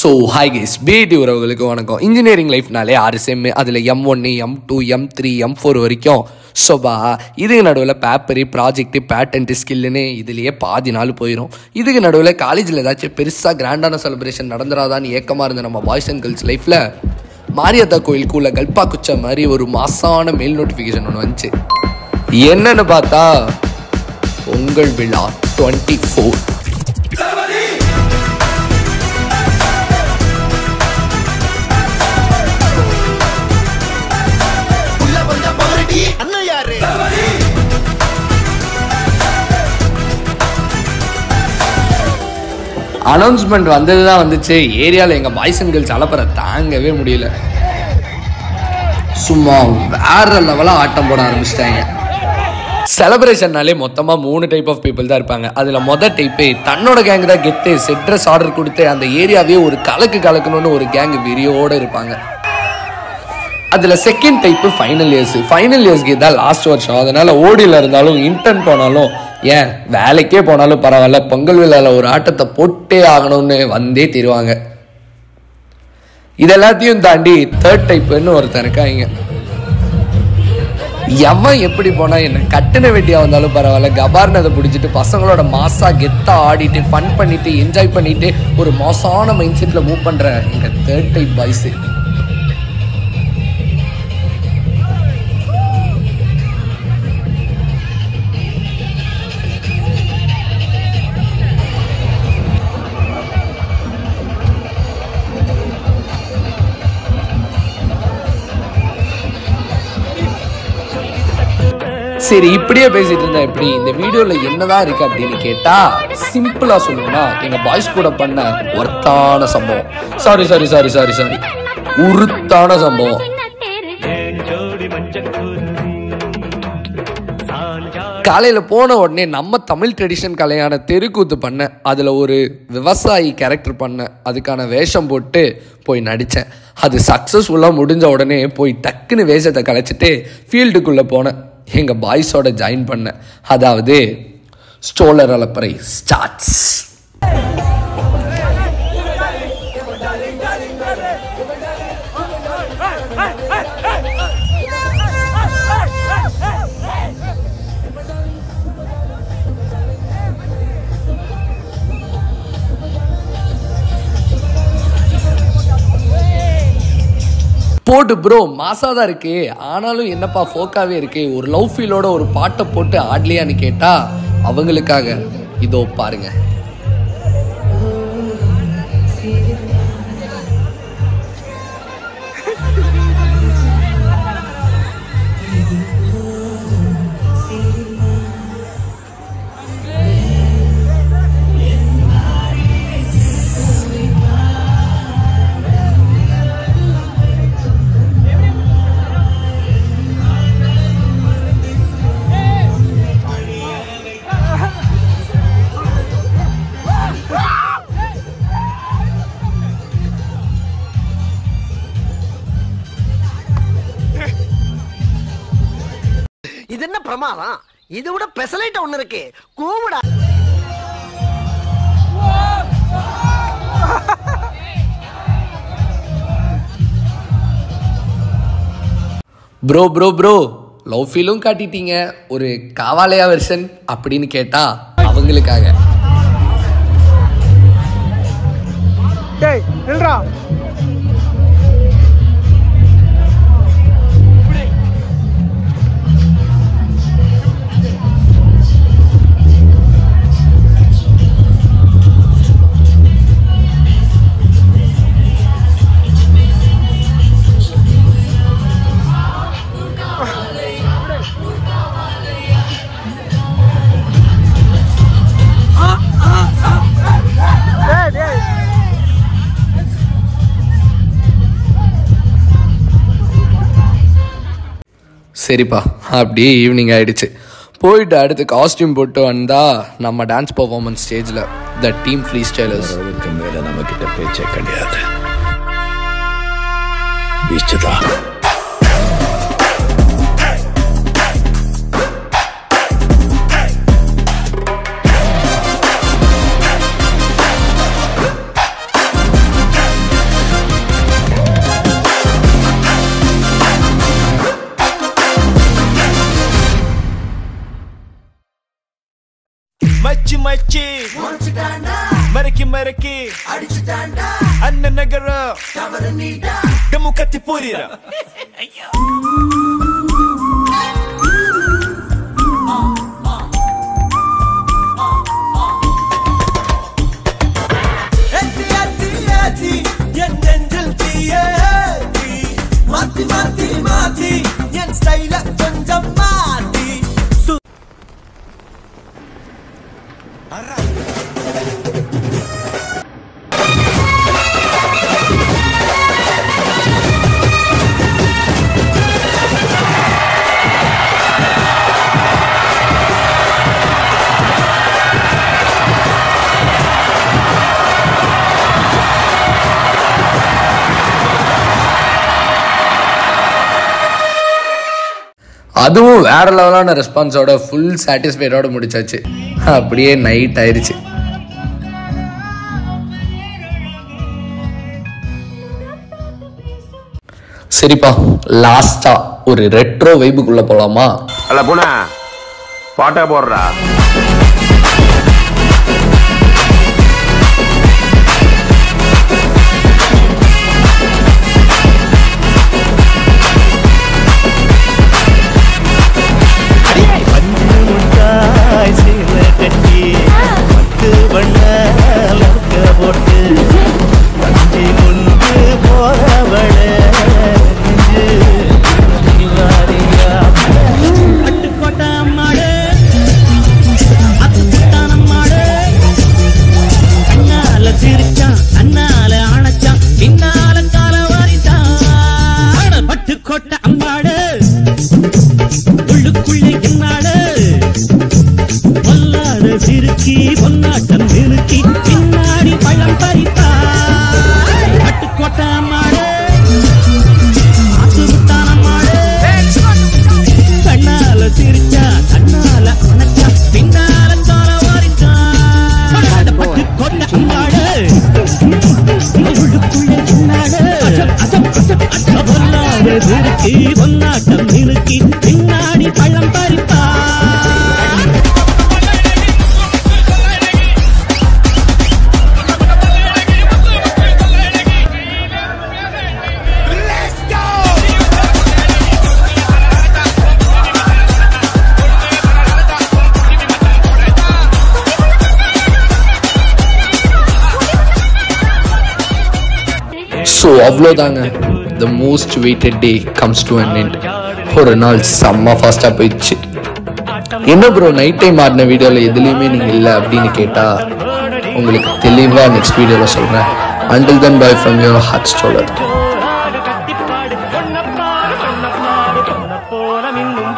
so hi guys பிடி உறவுகளுக்கு வணக்கம் இன்ஜினியரிங் லைஃப்னாலே ஆறு செம்மு அதில் எம் ஒன்று M two M three M four வரைக்கும் ஸோபா இதுக்கு நடுவில் பேப்பரு ப்ராஜெக்ட்டு பேட்டன்ட்டு ஸ்கில்லுன்னு இதுலேயே பாதி நாள் போயிடும் இதுக்கு நடுவில் காலேஜில் ஏதாச்சும் பெருசாக கிராண்டான செலிப்ரேஷன் நடந்துடாதான்னு ஏக்கமாக இருந்த நம்ம பாய்ஸ் அண்ட் கேர்ள்ஸ் லைஃப்பில் மாரியாத்தா கோயிலுக்குள்ள கல்பா குச்ச மாதிரி ஒரு மாசான மெயில் நோட்டிஃபிகேஷன் ஒன்று வந்துச்சு என்னன்னு பார்த்தா பொங்கல் விழா டுவெண்ட்டி ஃபோர் உள்ள வந்த பாரடி அண்ணன் யாரு அனௌன்ஸ்மெண்ட் வந்தது தான் வந்துச்சு ஏரியாவில் எங்கள் பாய்ஸ் அண்ட் கேர்ள்ஸ் அலப்பறை தாங்கவே முடியல சும்மா வேற லெவலாக ஆட்டம் போட ஆரம்பிச்சிட்டாங்க செலப்ரேஷன்னாலே மொத்தமாக மூணு டைப் ஆஃப் பீப்புள் தான் இருப்பாங்க அதில் மொதல் டைப்பு தன்னோட கேங் தான் கெத்து செட்ரஸ் ஆர்டர் கொடுத்து அந்த ஏரியாவே ஒரு கலக்கு கலக்கணும்னு ஒரு கேங் வெறியோடு இருப்பாங்க அதில் second type final years final இயர்ஸ்க்கு இதான் லாஸ்ட் வருஷம் அதனால் ஓடியில் இருந்தாலும் இன்டர்ன் போனாலும் ஏன் வேலைக்கே போனாலும் பரவாயில்ல பொங்கல் விழாவில் ஒரு ஆட்டத்தை போட்டே ஆகணும்னு வந்தே தருவாங்க இது எல்லாத்தையும் தாண்டி தேர்ட் டைப்புன்னு ஒருத்தன் இருக்காங்க எவன் எப்படி போனா என்ன கட்டின வெட்டியா வந்தாலும் பரவாயில்ல கபார்னதை பிடிச்சிட்டு பசங்களோட மாசா கெத்தா ஆடிட்டு ஃபன் பண்ணிட்டு என்ஜாய் பண்ணிட்டு ஒரு மாசான மைண்ட் செட்ல மூவ் பண்ற எங்க தேர்ட் டைப் பாய்ஸ் சரி இப்படியே பேசிட்டு இருந்தா எப்படி இந்த வீடியோல என்னதான் இருக்கு அப்படின்னு கேட்டா சிம்பிளா சொல்லணும்னா எங்க பாய்ஸ் கூட பண்ண ஒர்த்தான சம்பவம் sorry sorry sorry sorry sorry உருத்தான சம்பவம் காலையில போன உடனே நம்ம தமிழ் ட்ரெடிஷன் கலையான தெருக்கூத்து பண்ண அதில் ஒரு விவசாயி கேரக்டர் பண்ண அதுக்கான வேஷம் போட்டு போய் நடித்தேன் அது சக்ஸஸ்ஃபுல்லாக முடிஞ்ச உடனே போய் டக்குன்னு வேஷத்தை கலைச்சிட்டு ஃபீல்டுக்குள்ளே போனேன் எங்கள் பாய்ஸோட ஜாயின் பண்ணேன் அதாவது ஸ்டோலர் அலப்பறை ஸ்டார்ட்ஸ் போட்டு ப்ரோ மாசா தான் இருக்கு ஆனாலும் என்னப்பா ஃபோக்காவே இருக்கு ஒரு லவ் ஃபீலோட ஒரு பாட்டை போட்டு ஆடலையான்னு கேட்டா அவங்களுக்காக இதோ பாருங்க இது என்ன பிரமாதம் இதை விட பெசலைட் ஒண்ணு இருக்கு கூவுடா ப்ரோ ப்ரோ ப்ரோ லவ் ஃபீலும் காட்டிட்டீங்க ஒரு காவாலயா வெர்ஷன் அப்படின்னு கேட்டா அவங்களுக்காக டேய் நில்றா டேய் டேய் சரிப்பா அப்படியே ஈவினிங் ஆயிடுச்சு போயிட்டு அடுத்து காஸ்டியூம் போட்டு வந்தா நம்ம டான்ஸ் பர்ஃபார்மன்ஸ் ஸ்டேஜில் த டீம் ஃப்ரீ ஸ்டைலர்ஸ் அளவுக்கு மேல நம்ம கிட்ட பேச்சே கிடையாது பீச் தான் மச்சி மறக்கி மறக்கி அண்ணன் நகர டம்மு கத்தி போறீர மாத்தி மாத்தி மாத்தி என் ஸ்டைல கொஞ்சம் மாத்தி அதுவும் வேற லெவலான ரெஸ்பான்ஸோட ஃபுல் சாட்டிஸ்ஃபைடோட முடிச்சாச்சு அப்படியே நைட் ஆயிருச்சு சரிப்பா லாஸ்டா ஒரு ரெட்ரோ வைபுக்குள்ள போலாமா அல்ல புனா பாட்டா போடுறா பஞ்சு முட்டாய் சீல கட்டி பத்து வண்ண லக்க போட்டு பஞ்சை கொண்டு போறவள நெஞ்சு வாரியா பட்டுக்கோட்டை அம்மாடு அத்துத்தானம் மாடு கண்ணால சிரிச்சான் அண்ணால அணைச்சான் பின்னால கால வாரிட்டான் பட்டுக்கோட்டை அம்மாடு உள்ளுக்குள்ளே என்னாடு பொல்லாத சிறுக்கி பொன்னாட்டம் நிறுக்கி பின்னாடி பழம் பறித்தா பட்டுக்கோட்டை மாடு ஆசுத்தான மாடு கண்ணால சிரிச்சா கண்ணால அணைச்சா பின்னால கால வாரிச்சா பட்டுக்கோட்டை மாடு உள்ளுக்குள்ளே என்னாடு பொல்லாத சிறுக்கி பொன்னாட்டம் நிறுக்கி பின்னாடி பழம் பறித்தா ஸோ அவ்வளோதாங்க the most weighted day comes to an end ஒரு நாள் செம்ம ஃபாஸ்ட்டாக போயிடுச்சு என்ன ப்ரோ நைட் டைம் ஆடின வீடியோவில் எதுலேயுமே நீங்கள் இல்லை அப்படின்னு கேட்டால் உங்களுக்கு தெளிவாக நெக்ஸ்ட் வீடியோவில் சொல்கிறேன் until then bye from your heart ஸ்டோலர் கட்டிப்பாடு பொன்னப்பாடு பொன்னப்பாடு பொன்ன போல மின்னும்